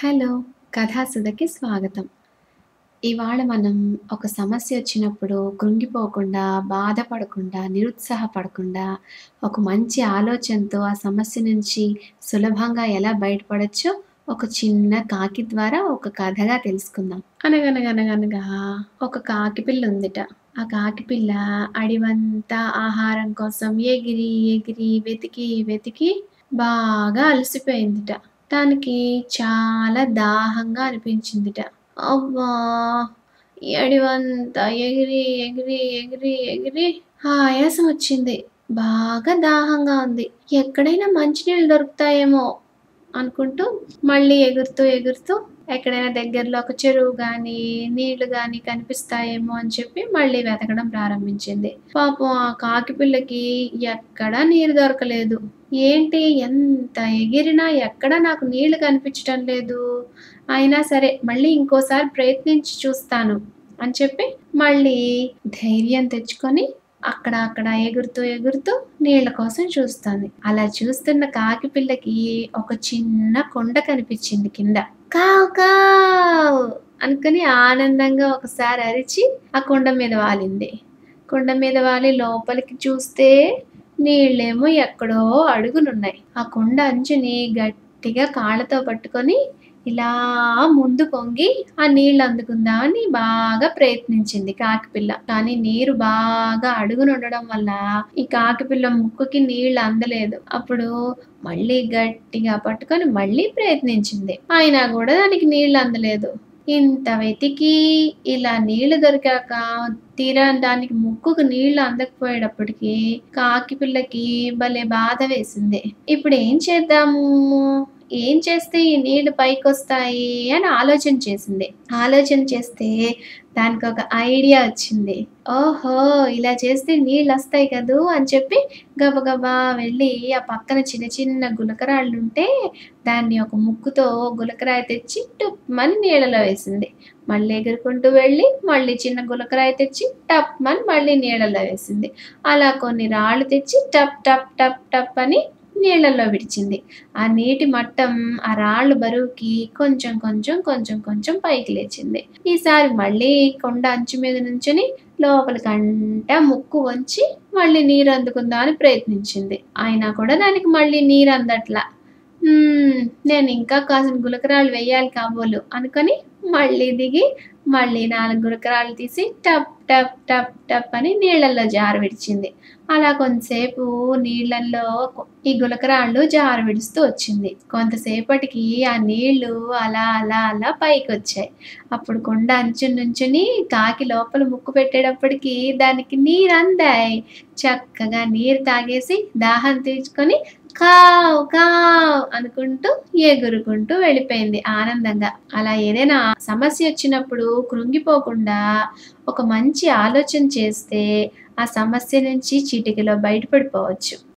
Hello! కథాసుధకి స్వాగతం. ఇవాళ మనం ఒక సమస్య వచ్చినప్పుడు కృంగిపోకుండా, బాధపడకుండా, నిరుత్సాహపడకుండా, ఒక మంచి ఆలోచనతో ఆ సమస్య నుంచి సులభంగా ఎలా బయటపడొచ్చో ఒక చిన్న కాకి ద్వారా ఒక కథగా తెలుసుకుందాం. అనగనగనగనగా ఒక కాకి పిల్ల ఉందిట. ఆ కాకి పిల్ల అడవంతా ఆహారం కోసం ఎగిరి, ఎగిరి, వెతికి, వెతికి బాగా అలసిపోయిందిట. దానికి చాలా దాహంగా అనిపించిందిట. అబ్బా! ఈ అడవంతా ఎగిరి, ఎగిరి, ఎగిరి, ఎగిరి ఆయాసం వచ్చింది. బాగా దాహంగా ఉంది. ఎక్కడైనా మంచినీళ్ళు దొరుకుతాయేమో అనుకుంటూ మళ్ళీ ఎగురుతూ, ఎగురుతూ ఎక్కడైనా దగ్గరలో ఒక చెరువు గానీ, నీళ్లు గానీ కనిపిస్తాయేమో అని చెప్పి మళ్ళీ వెతకడం ప్రారంభించింది. పాపం ఆ కాకి పిల్లకి ఎక్కడా నీరు దొరకలేదు. ఏంటి ఎంత ఎగిరినా ఎక్కడా నాకు నీళ్లు కనిపించటం లేదు. అయినా సరే మళ్ళీ ఇంకోసారి ప్రయత్నించి చూస్తాను అని చెప్పి మళ్ళీ ధైర్యం తెచ్చుకొని అక్కడ అక్కడ ఎగురుతూ, ఎగురుతూ నీళ్ల కోసం చూస్తోంది. అలా చూస్తున్న కాకి పిల్లకి ఒక చిన్న కొండ కనిపించింది కింద. కావ్ కావ్ అనుకుని ఆనందంగా ఒకసారి అరిచి ఆ కొండ మీద వాలింది. కొండ మీద వాలి లోపలికి చూస్తే నీళ్ళేమో ఎక్కడో అడుగునున్నాయి. ఆ కొండ అంచుని గట్టిగా కాళ్ళతో పట్టుకొని ఇలా ముందుకొంగి ఆ నీళ్ళు అందుకుందామని బాగా ప్రయత్నించింది కాకిపిల్ల. కానీ నీరు బాగా అడుగునుండడం వల్ల ఈ కాకిపిల్ల ముక్కుకి నీళ్ళు అందలేదు. అప్పుడు మళ్ళీ గట్టిగా పట్టుకొని మళ్ళీ ప్రయత్నించింది. అయినా కూడా దానికి నీళ్ళు అందలేదు. ఇంత వెతికి ఇలా నీళ్లు దొరికాక తీరా దానికి ముక్కుకు నీళ్లు అందకపోయేటప్పటికి కాకి పిల్లకి భలే బాధ వేసింది. ఇప్పుడు ఏం చేద్దాము? ఏం చేస్తే ఈ నీళ్లు పైకొస్తాయి అని ఆలోచన చేసింది. ఆలోచన చేస్తే దానికి ఒక ఐడియా వచ్చింది. ఓహో! ఇలా చేస్తే నీళ్ళొస్తాయి కదూ అని చెప్పి గబగబా వెళ్ళి ఆ పక్కన చిన్న చిన్న గులకరాళ్ళుంటే దాన్ని ఒక ముక్కుతో గులకరాయి తెచ్చి టుప్మని నీళ్ళలో వేసింది. మళ్ళీ ఎగురుకుంటూ వెళ్ళి మళ్ళీ చిన్న గులకరాయి తెచ్చి టప్‌మని మళ్ళీ నీళ్ళలో వేసింది. అలా కొన్ని రాళ్ళు తెచ్చి టప్ టప్ టప్ టప్ అని నీళ్ళలో విడిచింది. ఆ నీటి మట్టం ఆ రాళ్ళు బరువుకి కొంచెం కొంచెం కొంచెం కొంచెం పైకి లేచింది. ఈసారి మళ్ళీ కొండ అంచు మీద నుంచొని లోపలికంటా ముక్కు వంచి మళ్ళీ నీరు అందుకుందామని ప్రయత్నించింది. అయినా కూడా దానికి మళ్ళీ నీరు అందట్లా. హ్మ్. నేను ఇంకా కాసిన్ని గులకరాళ్ళు వెయ్యాలి కాబోలు అనుకొని మళ్ళీ దిగి మళ్ళీ 4 గులకరాళ్ళు తీసి టప్ టప్ టప్ టప్ అని నీళ్ళల్లో జార విడిచింది. అలా కొంతసేపు నీళ్ళల్లో ఈ గులకరాళ్ళు జార విడుస్తూ వచ్చింది. కొంతసేపటికి ఆ నీళ్ళు అలా అలా అలా పైకొచ్చాయి. అప్పుడు కొండ అంచున నుంచొని కాకి లోపల ముక్కు పెట్టేటప్పటికి దానికి నీరందాయి. చక్కగా నీరు తాగేసి దాహం తీర్చుకొని కావ్ కావ్ అనుకుంటూ ఎగురుకుంటూ వెళ్ళిపోయింది ఆనందంగా. అలా ఏదైనా సమస్య వచ్చినప్పుడు కృంగిపోకుండా ఒక మంచి ఆలోచన చేస్తే ఆ సమస్య నుంచి చిటికెలో బయటపడిపోవచ్చు.